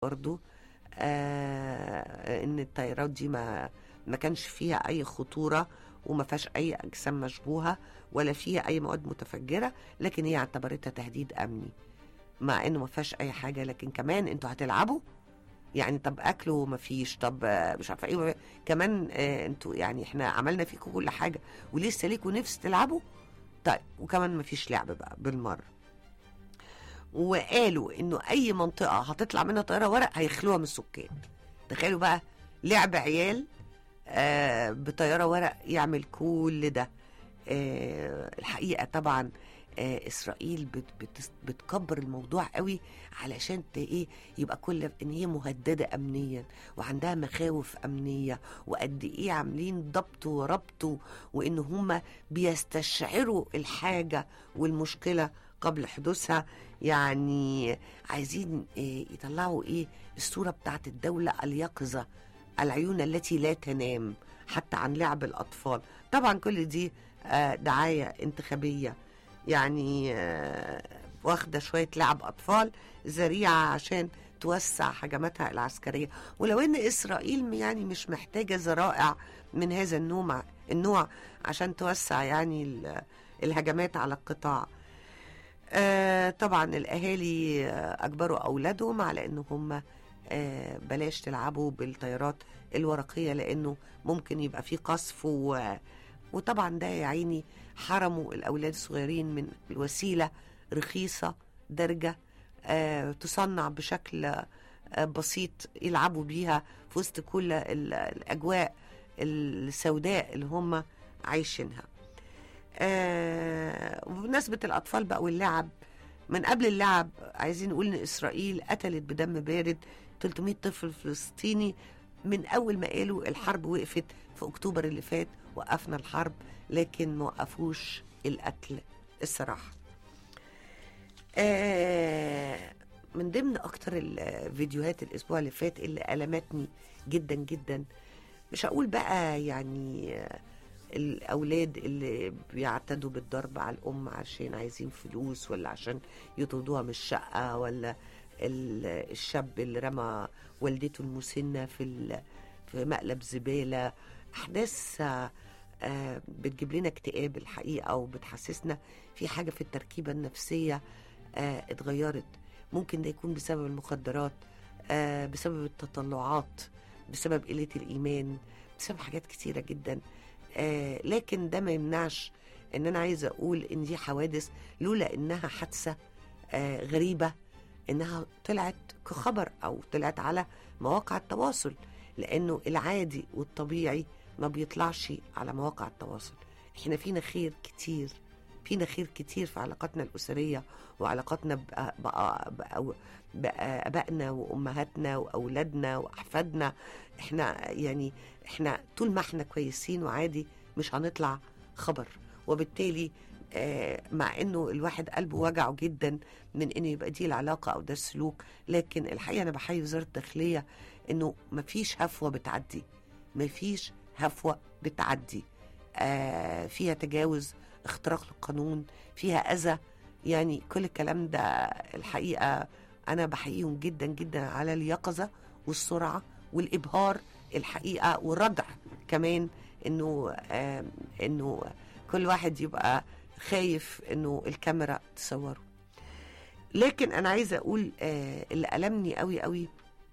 برضو آه ان الطيارات دي ما ما كانش فيها اي خطوره وما فيهاش اي اجسام مشبوهه ولا فيها اي مواد متفجره لكن هي اعتبرتها تهديد امني مع انه ما فيهاش اي حاجه لكن كمان انتوا هتلعبوا يعني طب اكله ما فيش طب آه، مش عارفه ايه كمان آه، انتوا يعني احنا عملنا فيكم كل حاجه ولسه ليكوا نفس تلعبوا طيب وكمان ما فيش لعب بقى بالمره وقالوا انه اي منطقه هتطلع منها طياره ورق هيخلوها من السكان تخيلوا بقى لعب عيال آه بطياره ورق يعمل كل ده آه الحقيقه طبعا آه اسرائيل بت بت بتكبر الموضوع قوي علشان ت- ايه يبقى كل ان هي مهدده امنيا وعندها مخاوف امنيه وقد ايه عاملين ضبط وربط وان هم بيستشعروا الحاجه والمشكله قبل حدوثها يعني عايزين إيه يطلعوا ايه الصوره بتاعت الدوله اليقظه العيون التي لا تنام حتى عن لعب الاطفال طبعا كل دي آه، دعايه انتخابيه يعني آه، واخده شويه لعب اطفال ذريعه عشان توسع هجماتها العسكريه ولو ان اسرائيل يعني مش محتاجه ذرائع من هذا النوع النوع عشان توسع يعني ال- الهجمات على القطاع آه طبعا الاهالي آه اجبروا اولادهم على ان هم آه بلاش تلعبوا بالطيارات الورقيه لانه ممكن يبقى في قصف و وطبعا ده يا عيني حرموا الاولاد الصغيرين من الوسيله رخيصه درجه آه تصنع بشكل آه بسيط يلعبوا بيها في وسط كل ال- الاجواء السوداء اللي هم عايشينها آه وبمناسبة الأطفال بقى واللعب من قبل اللعب عايزين نقول إن إسرائيل قتلت بدم بارد 300 طفل فلسطيني من أول ما قالوا الحرب وقفت في أكتوبر اللي فات وقفنا الحرب لكن ما وقفوش القتل الصراحة آه من ضمن أكتر الفيديوهات الأسبوع اللي فات اللي ألمتني جدا جدا مش هقول بقى يعني آه، الاولاد اللي بيعتدوا بالضرب على الام عشان عايزين فلوس ولا عشان يطردوها من الشقه ولا ال- الشاب اللي رمى والدته المسنه في ال- في مقلب زباله احداث آه، آه، بتجيب لنا اكتئاب الحقيقه وبتحسسنا في حاجه في التركيبه النفسيه آه، اتغيرت ممكن ده يكون بسبب المخدرات آه، بسبب التطلعات بسبب قله الايمان بسبب حاجات كتيره جدا آه لكن ده ما يمنعش ان انا عايزه اقول ان دي حوادث لولا انها حادثه آه غريبه انها طلعت كخبر او طلعت على مواقع التواصل لانه العادي والطبيعي ما بيطلعش على مواقع التواصل احنا فينا خير كتير فينا خير كتير في علاقاتنا الأسرية وعلاقاتنا بأ- بأ- بأ- بآبائنا وأمهاتنا وأولادنا وأحفادنا احنا يعني احنا طول ما احنا كويسين وعادي مش هنطلع خبر وبالتالي آه، مع انه الواحد قلبه وجعه جدا من انه يبقى دي العلاقه او ده السلوك لكن الحقيقه انا بحيي وزاره الداخليه انه مفيش هفوه بتعدي مفيش هفوه بتعدي آه فيها تجاوز اختراق للقانون فيها اذى يعني كل الكلام ده الحقيقه انا بحييهم جدا جدا على اليقظه والسرعه والابهار الحقيقه والردع كمان انه آه انه كل واحد يبقى خايف انه الكاميرا تصوره لكن انا عايزه اقول آه اللي المني قوي قوي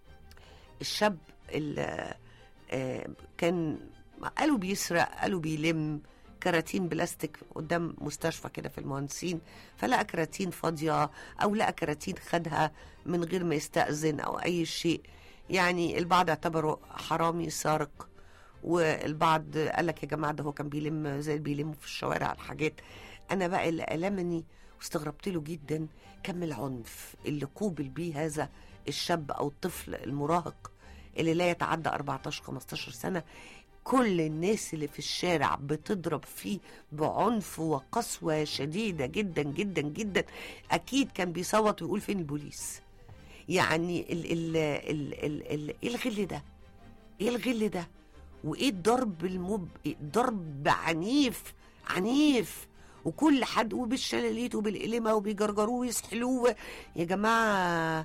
الشاب اللي آه كان قالوا بيسرق قالوا بيلم كراتين بلاستيك قدام مستشفى كده في المهندسين فلقى كراتين فاضيه او لقى كراتين خدها من غير ما يستأذن او اي شيء يعني البعض اعتبره حرامي سارق والبعض قال لك يا جماعه ده هو كان بيلم زي اللي بيلموا في الشوارع الحاجات انا بقى اللي ألمني واستغربت له جدا كم العنف اللي قوبل بيه هذا الشاب او الطفل المراهق اللي لا يتعدى 14 15 سنه كل الناس اللي في الشارع بتضرب فيه بعنف وقسوه شديده جدا جدا جدا اكيد كان بيصوت ويقول فين البوليس يعني ال ال ال ال ال ايه الغل ده ايه الغل ده وايه الضرب المب ضرب عنيف عنيف وكل حد وبالشلاليت وبالقلمه وبيجرجروه ويسحلوه يا جماعه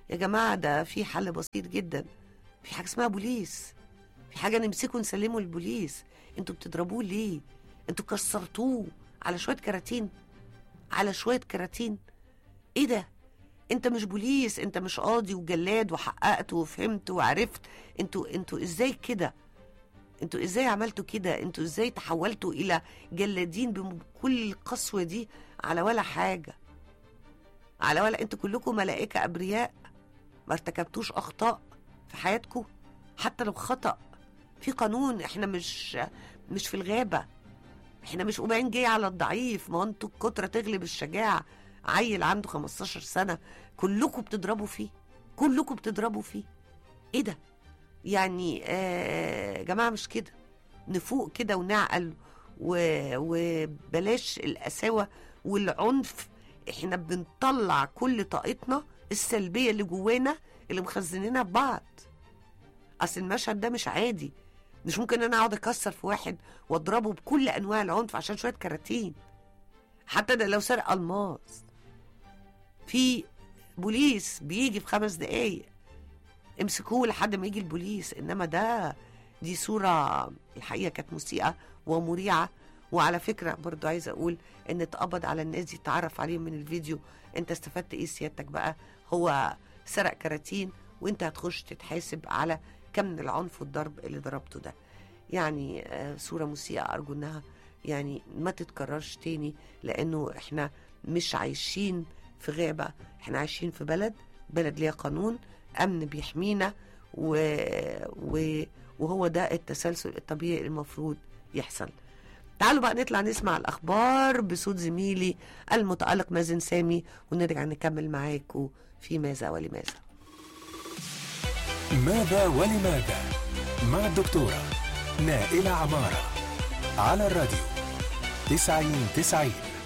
يا جماعة ده في حل بسيط جدا في حاجة اسمها بوليس في حاجة نمسكه نسلمه للبوليس انتوا بتضربوه ليه انتوا كسرتوه على شوية كراتين على شوية كراتين ايه ده انت مش بوليس انت مش قاضي وجلاد وحققت وفهمت وعرفت انتوا انتوا ازاي كده انتوا ازاي عملتوا كده انتوا ازاي تحولتوا الى جلادين بكل القسوة دي على ولا حاجة على ولا انتوا كلكم ملائكة ابرياء ما ارتكبتوش اخطاء في حياتكم حتى لو خطأ في قانون احنا مش مش في الغابة احنا مش قومين جاي على الضعيف ما هو انتوا الكترة تغلب الشجاعة عيل عنده 15 سنة كلكم بتضربوا فيه كلكم بتضربوا فيه ايه ده يعني آه جماعة مش كده نفوق كده ونعقل و- وبلاش القساوة والعنف احنا بنطلع كل طاقتنا السلبية اللي جوانا اللي مخزنينها في بعض اصل المشهد ده مش عادي مش ممكن انا اقعد اكسر في واحد واضربه بكل انواع العنف عشان شويه كراتين حتى ده لو سرق الماس في بوليس بيجي في خمس دقايق امسكوه لحد ما يجي البوليس انما ده دي صورة الحقيقة كانت مسيئة ومريعة وعلى فكرة برضو عايزة أقول إن اتقبض على الناس دي اتعرف عليهم من الفيديو أنت استفدت إيه سيادتك بقى هو سرق كراتين وأنت هتخش تتحاسب على كم من العنف والضرب اللي ضربته ده يعني آه، صورة مسيئة أرجو إنها يعني ما تتكررش تاني لأنه إحنا مش عايشين في غابة إحنا عايشين في بلد بلد ليها قانون أمن بيحمينا و... و... وهو ده التسلسل الطبيعي المفروض يحصل تعالوا بقى نطلع نسمع الأخبار بصوت زميلي المتألق مازن سامي ونرجع نكمل معاكم في ماذا ولماذا ماذا ولماذا مع الدكتورة نائلة عمارة على الراديو تسعين تسعين